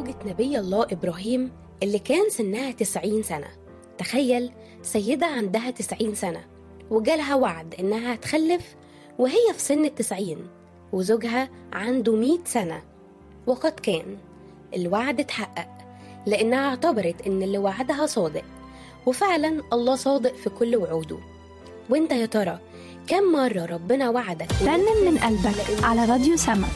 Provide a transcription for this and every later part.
زوجة نبي الله إبراهيم اللي كان سنها 90 سنة تخيل سيدة عندها 90 سنة وجالها وعد إنها هتخلف وهي في سن التسعين وزوجها عنده 100 سنة وقد كان الوعد اتحقق لأنها اعتبرت إن اللي وعدها صادق وفعلا الله صادق في كل وعوده وانت يا ترى كم مرة ربنا وعدك رنم من قلبك على راديو سما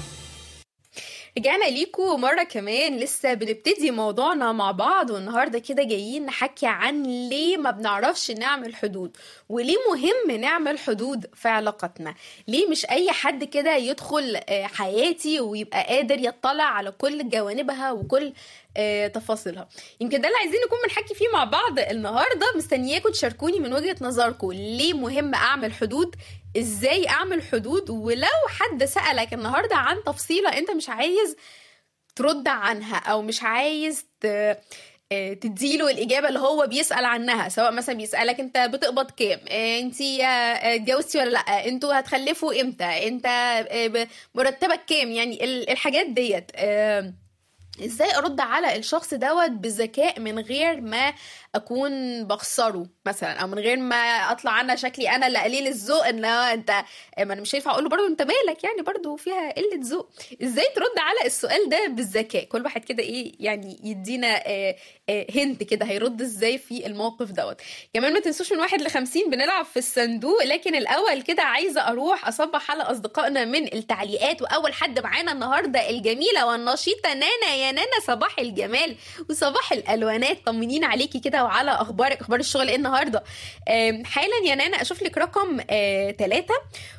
رجعنا ليكم مرة كمان لسه بنبتدي موضوعنا مع بعض والنهاردة كده جايين نحكي عن ليه ما بنعرفش نعمل حدود وليه مهم نعمل حدود في علاقتنا ليه مش أي حد كده يدخل آه، حياتي ويبقى قادر يطلع على كل جوانبها وكل آه، تفاصيلها يمكن ده اللي عايزين نكون بنحكي فيه مع بعض النهارده مستنياكم تشاركوني من وجهة نظركم ليه مهم أعمل حدود ازاي اعمل حدود ولو حد سألك النهارده عن تفصيلة انت مش عايز ترد عنها او مش عايز ت... آه، تديله الإجابة اللي هو بيسأل عنها سواء مثلا بيسألك أنت بتقبض كام آه، أنت آه، اتجوزتي ولا لأ أنتوا هتخلفوا إمتى أنت آه، ب- مرتبك كام يعني ال- الحاجات ديت آه، ازاي ارد على الشخص دوت بذكاء من غير ما اكون بخسره مثلا او من غير ما اطلع انا شكلي انا اللي قليل الذوق ان هو انت ما انا مش هينفع اقول له برضه انت مالك يعني برضه فيها قله ذوق ازاي ترد على السؤال ده بالذكاء كل واحد كده ايه يعني يدينا آه آه هنت كده هيرد ازاي في الموقف دوت كمان ما تنسوش من واحد لخمسين بنلعب في الصندوق لكن الاول كده عايزه اروح اصبح على اصدقائنا من التعليقات واول حد معانا النهارده الجميله والنشيطه نانا يا نانا صباح الجمال وصباح الالوانات طمنين عليكي كده وعلى اخبارك اخبار الشغل ايه النهارده آم، حالا يا نانا اشوف لك رقم ثلاثة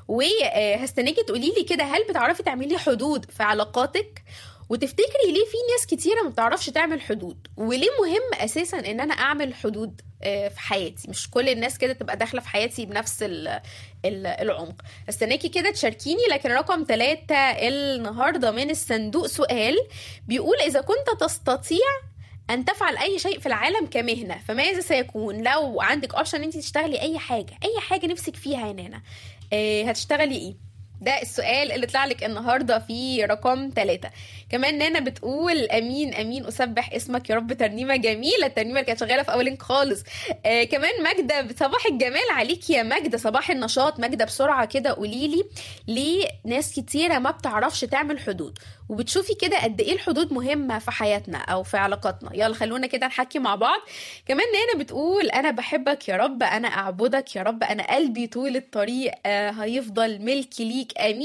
وهستناكي تقولي لي كده هل بتعرفي تعملي حدود في علاقاتك وتفتكري ليه في ناس كتيرة ما بتعرفش تعمل حدود وليه مهم اساسا ان انا اعمل حدود آه، في حياتي مش كل الناس كده تبقى داخله في حياتي بنفس ال- ال- العمق استناكي كده تشاركيني لكن رقم ثلاثة النهارده من الصندوق سؤال بيقول اذا كنت تستطيع ان تفعل اي شيء في العالم كمهنه فماذا سيكون لو عندك اوبشن انت تشتغلي اي حاجه اي حاجه نفسك فيها يا نانا آه، هتشتغلي ايه ده السؤال اللي طلع لك النهارده في رقم ثلاثة كمان نانا بتقول امين امين اسبح اسمك يا رب ترنيمه جميله الترنيمه اللي كانت شغاله في اول لينك خالص آه كمان ماجده صباح الجمال عليك يا ماجده صباح النشاط ماجده بسرعه كده قولي لي ليه ناس كتيره ما بتعرفش تعمل حدود وبتشوفي كده قد ايه الحدود مهمه في حياتنا او في علاقاتنا يلا خلونا كده نحكي مع بعض كمان نانا بتقول انا بحبك يا رب انا اعبدك يا رب انا قلبي طول الطريق آه هيفضل ملكي ليك امين